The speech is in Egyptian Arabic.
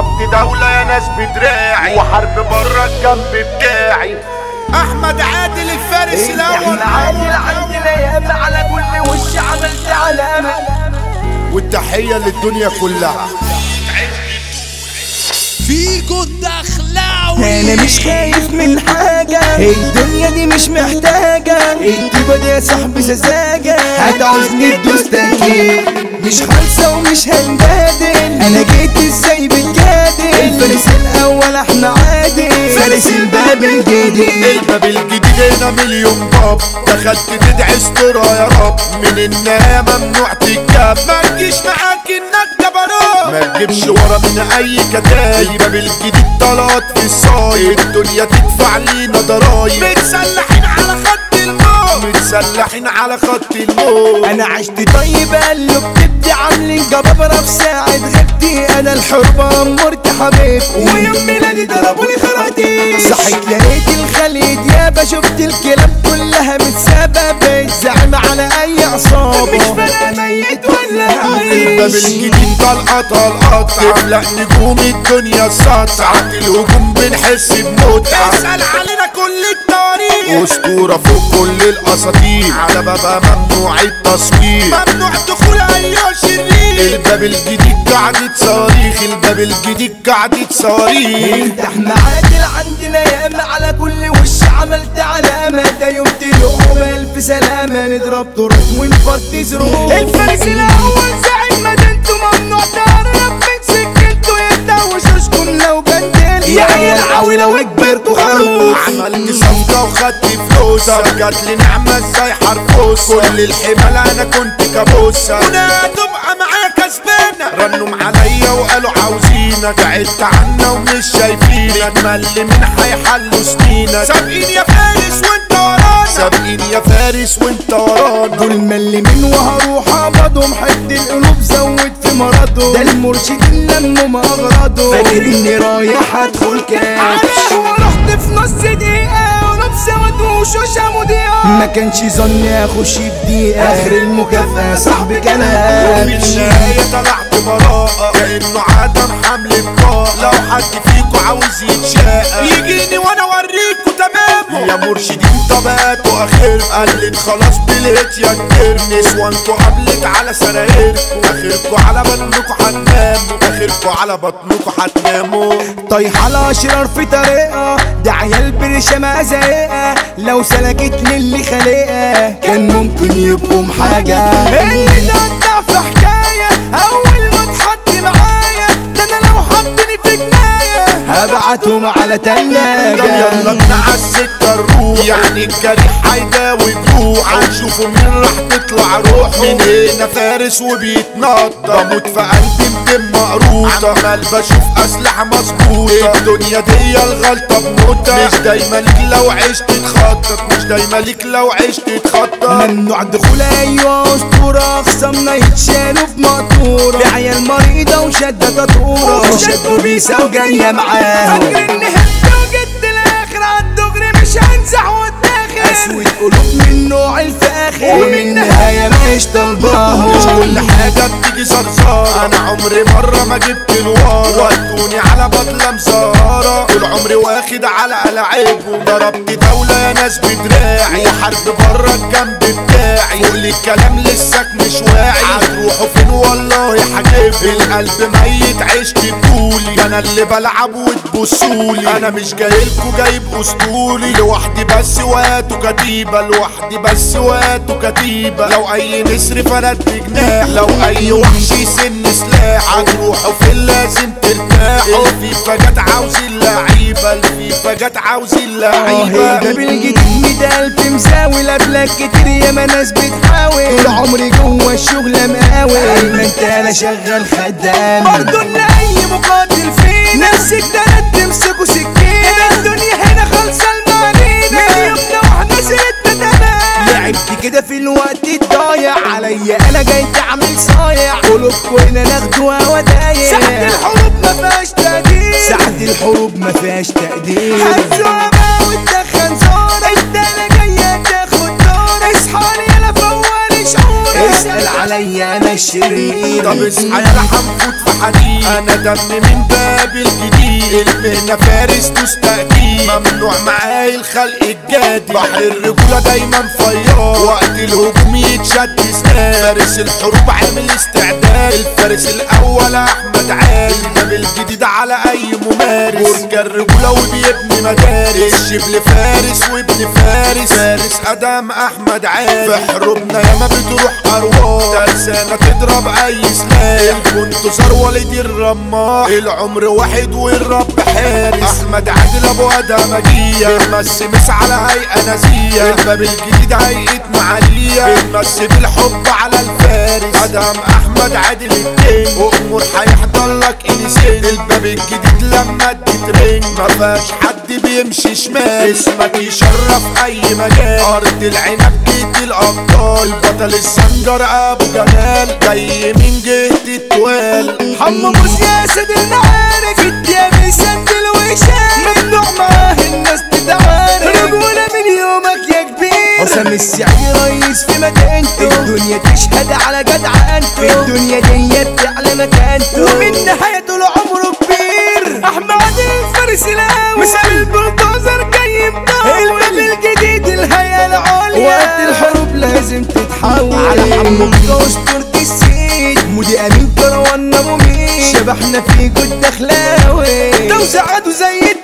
ضربت دولة يا ناس بدراعي وحرب بره الجنب بتاعي احمد عادل الفارس الاول احنا عادل عندنا ياما على كل وش عملت علامة والتحية للدنيا كلها فيكو الدخلاوي انا مش خايف من حاجة الدنيا دي مش محتاجة الطيبة دي يا صاحبي سذاجة هتعوزني تدوس تأكيد مش خالصة ومش هنجادل انا جيت ازاي بتجادل الفارس الاول احنا عادل فارس الباب الجديد الباب الجديد هنا مليون باب دخلت تدعي استرا يا رب من النهاية ممنوع تتجاب ما تجيش معاك انك جبروت ما تجيبش ورا من اي كتاب الباب الجديد طلعت في الصايد الدنيا تدفع لينا ضرايب متسلحين على خط الموت متسلحين على خط الموت انا عشت طيب قلب بتدي عاملين جبابرة في ساعة غبتي انا الحربة امرت حبيبتي ويوم ميلادي ضربوني خراطيم صحيت لقيت الخليج يابا شفت الكلاب كلها متسابة بتزعم على اي عصابة مش فارقة ميت ولا الباب عايش الجديد طلقة طلقة تفلق نجوم الدنيا السطع ساعات الهجوم بنحس بمتعة اسأل علينا كل التاريخ أسطورة فوق كل الأساطير على بابها ممنوع التصوير ممنوع دخول أي شرير الباب الجديد قعدة صواريخ الباب الجديد قعدة صواريخ انت احنا عادل عندنا ياما على كل وش عملت علامة ده يوم تلقوا بألف سلامة نضرب تراب ونفضي زروق الفارس الأول زعيم مدينته ممنوع تقرب من سكنته يبدأ وشوشكم لو جندل يا عيال عاوي وكبرتوا خروف عملت صفقة وخدت فلوس جات لي نعمة ازاي حرفوس كل الحمال انا كنت كابوسة هنا تبقى معايا كسبانة رنوا عليا وقالوا عاوزينك بعدت عنا ومش شايفينك مل من هيحلوا سنينك سابقين يا فارس وانت ورانا سابقين يا فارس وانت ورانا دول ملمين وهروح اقبضهم حد القلوب زود في مرضه ده المرشد اللي لموا اغراضه فاكر اني رايح ادخل كاتش ورحت في نص دقيقة ولبس سواد وشوشة مضيئة ما كانش ظني اخش بدقيقة اخر المكافأة صاحبي وفي كلام النهاية طلعت براءة كأنه عدم حمل بطاقة لو حد فيكو عاوز يتشاقى يجيني وانا اوريكوا تمامه يا مرشدين طبقاتوا اخر قلت خلاص بلقيت يا كتير نسوانكوا قبلت على سرايركوا اخركوا على بطنكوا هتناموا اخركوا على بطنكوا هتناموا طايحة الاشرار في طريقة ده عيال برشامة زائقة لو سلكت للي خلقها كان ممكن يبقوا حاجة اللي ده في حكاية اول ما اتحط معايا ده انا لو حطني في جناية هبعتهم على طب يلا تلاجة بينا عالسكة نروح يعني الجريح هيداوي جروح هنشوفوا مين راح تطلع روح من هنا فارس وبيتنطط بموت في قلبي مدم مقروطة عمال بشوف أسلحة مظبوطة الدنيا دي الغلطة بموتة مش دايما ليك لو عشت تخطط مش دايما ليك لو عشت تخطط ممنوع دخول ايوه اسطورة خصمنا يتشالوا في مقطورة بعيال مريضة وشدة تطورة وشدوا بيسا وجاية معاهم فاكر اني هبت وجدت الاخر عالدغري مش هنزح واتاخر اسود قلوب من نوع الفاخر ومن نهاية مش طالباهم مش كل حاجة بتيجي صرصارة أنا عمري مرة ما جبت الورا ودوني على بطلة مزارة طول عمري واخد على ألعابهم ضربت دولة يا ناس بدراعي وحرب بره الجنب بتاعي فوق الكلام لساك مش واعي هتروحوا فين والله حكيب القلب ميت عشت طولي أنا اللي بلعب وتبصولي أنا مش جايلكوا جايب أسطولي لوحدي بس وهاتوا كتيبة لوحدي بس وهاتوا كتيبة لو أي نسر فرد جناح لو أي وحش يسن سلاح هتروحوا فين لازم ترتاحوا الفيفا جت عاوزين لعيبة الفيفا جت عاوزين لعيبة الباب الجديد ميت ألف مساوي قبلك كتير ياما ناس بتحاول طول عمري جوه الشغل مقاول ما انت انا شغال خدام برضه ان اي مقاتل فينا نفسك ده تمسكوا سكينة الدنيا هنا خالصة المعنينا من يومنا واحنا سيرتنا تمام لعبت كده في الوقت الضايع عليا انا جاي تعمل صايع قلوبكوا هنا ناخدوها ودايع ساعة الحروب ما فيهاش تقدير ساعة الحروب ما فيهاش تقدير هزوها بقى وتدخن زورة انت انا جاية تاخد دورة اصحى لي انا فوق شعورة اسأل عليا انا الشرير طب اصحى يا هنفوت في حديد الحديد انا دمي من باب الجديد المهنة فارس تستأكيد ممنوع معاي الخلق الجادي بحر الرجولة دايما فيار وقت الهجوم يتشد سنان فارس الحروب عامل استعداد الفارس الاول احمد عادل الباب الجديد على اي ممارس برج الرجولة وبيبني مدارس الشبل فارس وابن فارس فارس ادم احمد عادل في حروبنا ياما بتروح ارواح ترسانة تضرب اي سلاح كنت صار والدي الرماح العمر واحد والرب حارس احمد عادل ابو ادم اجيه بنمس مس على هيئة نزيه الباب الجديد هيئة معاليه بنمس بالحب على الفارس ادم احمد عادل الدين وامور هيحضر لك اليسين الباب الجديد لما اديت رين ما فيهاش حد بيمشي شمال اسمك يشرف اي مجال ارض العنب جيت الابطال بطل السنجر ابو جمال جاي من جهة التوال حمو بوس يا سيد المعارك الدياب يسندل ويشارك ممنوع معاه الناس تتعارك رجولة من يومك يا كبير حسام السعدي رئيس في مكانته الدنيا تشهد على جدعنته الدنيا دي تعلى مكانته ومن نهايته لعمره كبير احمد الفارس الاوي مثال البلدوزر جاي مطول الباب الجديد الهيئة العليا وقت الحروب لازم تتحول على حمو اسطورة السيد مودي امين كروان ابو مين شبحنا في جد اخلاوي توزيعاته زي